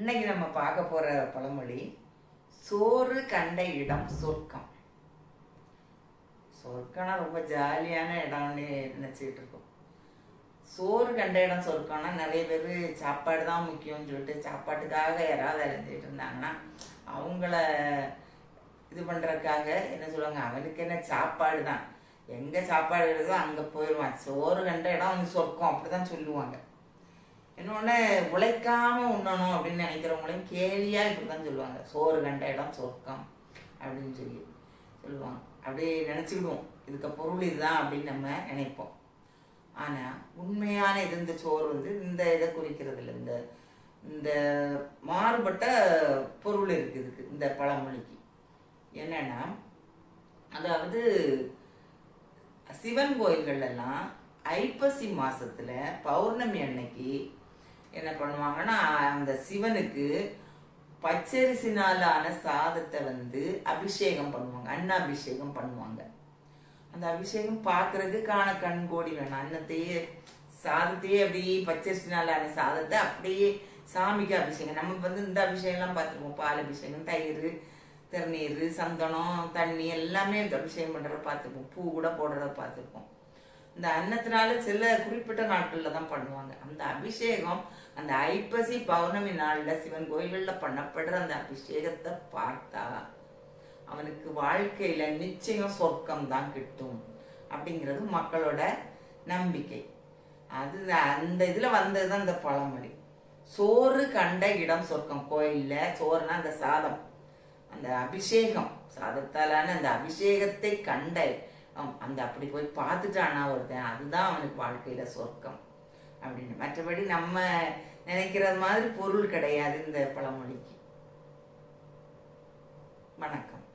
இன்னைக்கு நம்ம பார்க்க போற பழமொழி சோறு கண்ட இடம் சொர்க்கம் சொர்க்கம்னா ரொம்ப ஜாலியான இடம்னு நினச்சிக்கிட்டு இருக்கோம் சோறு கண்ட இடம் சொர்க்கம்னா நிறைய பேர் சாப்பாடு தான் முக்கியம்னு சொல்லிட்டு சாப்பாட்டுக்காக யாராவது அலைஞ்சிட்டு இருந்தாங்கன்னா அவங்கள இது பண்ணுறதுக்காக என்ன சொல்லுவாங்க அவனுக்கு என்ன சாப்பாடு தான் எங்கே சாப்பாடு இருக்குதோ அங்கே போயிடுவான் சோறு கண்ட இடம் வந்து சொர்க்கம் அப்படி தான் சொல்லுவாங்க இன்னொன்று உழைக்காம உண்ணணும் அப்படின்னு நினைக்கிறவங்களையும் கேலியாக இப்படி தான் சொல்லுவாங்க சோறு கண்ட இடம் சொர்க்கம் அப்படின்னு சொல்லி சொல்லுவாங்க அப்படியே நினச்சிக்கிடுவோம் இதுக்கு பொருள் இதுதான் அப்படின்னு நம்ம நினைப்போம் ஆனால் உண்மையான இது இந்த சோறு வந்து இந்த இதை குறிக்கிறது இல்லை இந்த இந்த மாறுபட்ட பொருள் இருக்கு இதுக்கு இந்த பழமொழிக்கு என்னன்னா அதாவது சிவன் கோயில்கள் எல்லாம் ஐப்பசி மாசத்துல பௌர்ணமி அன்னைக்கு என்ன பண்ணுவாங்கன்னா அந்த சிவனுக்கு பச்சரிசினாலான சாதத்தை வந்து அபிஷேகம் பண்ணுவாங்க அன்னாபிஷேகம் பண்ணுவாங்க அந்த அபிஷேகம் பார்க்கறதுக்கு காண கண் கோடி வேணும் அன்னத்தையே சாதத்தையே அப்படியே பச்சரிசினாலான சாதத்தை அப்படியே சாமிக்கு அபிஷேகம் நம்ம வந்து இந்த அபிஷேகம்லாம் பார்த்துருப்போம் பால் அபிஷேகம் தயிர் திருநீர் சந்தனம் தண்ணி எல்லாமே இந்த அபிஷேகம் பண்ணுறத பார்த்துருப்போம் பூ கூட போடுறத பார்த்துருப்போம் இந்த அன்னத்தினால சில குறிப்பிட்ட நாட்களில் தான் பண்ணுவாங்க அந்த அபிஷேகம் அந்த ஐப்பசி பௌர்ணமி நாளில் சிவன் கோயில்களில் பண்ணப்படுற அந்த அபிஷேகத்தை பார்த்தா அவனுக்கு வாழ்க்கையில நிச்சயம் சொர்க்கம் தான் கிட்டும் அப்படிங்கிறது மக்களோட நம்பிக்கை அது அந்த இதுல வந்தது தான் இந்த பழமொழி சோறு கண்ட இடம் சொர்க்கம் கோயில்ல சோறுனா அந்த சாதம் அந்த அபிஷேகம் சாதத்தாலான அந்த அபிஷேகத்தை கண்ட அவன் அந்த அப்படி போய் பார்த்துட்டானா ஒருத்தன் அதுதான் அவனுக்கு வாழ்க்கையில சொர்க்கம் அப்படின்னு மற்றபடி நம்ம நினைக்கிறது மாதிரி பொருள் கிடையாது இந்த பழமொழிக்கு வணக்கம்